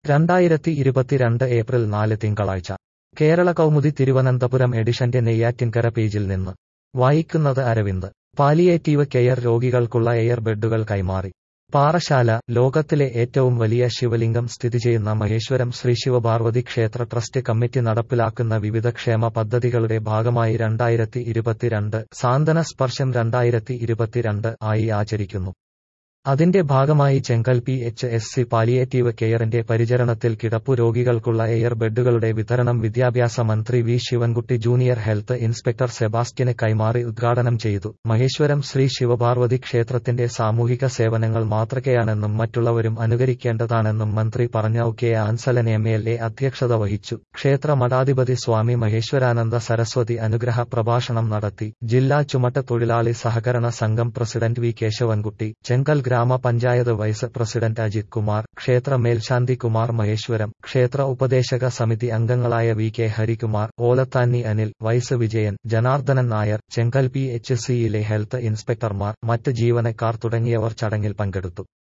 രണ്ടായിരത്തി ഇരുപത്തിരണ്ട് ഏപ്രിൽ നാല് തിങ്കളാഴ്ച കേരള കൗമുദി തിരുവനന്തപുരം എഡിഷന്റെ നെയ്യാറ്റിൻകര പേജിൽ നിന്ന് വായിക്കുന്നത് അരവിന്ദ് പാലിയേറ്റീവ് കെയർ രോഗികൾക്കുള്ള എയർ ബെഡുകൾ കൈമാറി പാറശാല ലോകത്തിലെ ഏറ്റവും വലിയ ശിവലിംഗം സ്ഥിതി ചെയ്യുന്ന മഹേശ്വരം ശ്രീ ശിവപാർവതി ക്ഷേത്ര ട്രസ്റ്റ് കമ്മിറ്റി നടപ്പിലാക്കുന്ന വിവിധ ക്ഷേമ പദ്ധതികളുടെ ഭാഗമായി രണ്ടായിരത്തി ഇരുപത്തിരണ്ട് സാന്ത്വന സ്പർശം രണ്ടായിരത്തി ഇരുപത്തിരണ്ട് ആയി ആചരിക്കുന്നു അതിന്റെ ഭാഗമായി Chenkal P H S C palliative കെയറിന്റെ പരിചരണത്തിൽ കിടപ്പു രോഗികൾക്കുള്ള എയർ ബെഡുകളുടെ വിതരണം വിദ്യാഭ്യാസ മന്ത്രി V Sivankutty junior health inspector സെബാസ്റ്റ്യന് കൈമാറി ഉദ്ഘാടനം ചെയ്തു മഹേശ്വരം ശ്രീ ശിവപാർവതി ക്ഷേത്രത്തിന്റെ സാമൂഹിക സേവനങ്ങൾ മാതൃകയാണെന്നും മറ്റുള്ളവരും അനുകരിക്കേണ്ടതാണെന്നും മന്ത്രി പറഞ്ഞ K Ansalan M L A അധ്യക്ഷത വഹിച്ചു ക്ഷേത്ര മഠാധിപതി സ്വാമി മഹേശ്വരാനന്ദ സരസ്വതി അനുഗ്രഹ പ്രഭാഷണം നടത്തി ജില്ലാ ചുമട്ട് തൊഴിലാളി സഹകരണ സംഘം പ്രസിഡന്റ് വി കേശവൻകുട്ടി ചെങ്കൽ ഗ്രാമപഞ്ചായത്ത് വൈസ് പ്രസിഡന്റ് അജിത് കുമാർ ക്ഷേത്ര മേൽശാന്തി കുമാർ മഹേശ്വരം ക്ഷേത്ര ഉപദേശക സമിതി അംഗങ്ങളായ വി കെ ഹരികുമാർ ഓലത്താനി അനിൽ വൈസ് വിജയൻ ജനാർദ്ദനൻ നായർ ചെങ്കൽ പി എച്ച് സിയിലെ ഹെൽത്ത് ഇൻസ്പെക്ടർമാർ മറ്റ് ജീവനക്കാർ തുടങ്ങിയവർ ചടങ്ങിൽ പങ്കെടുത്തു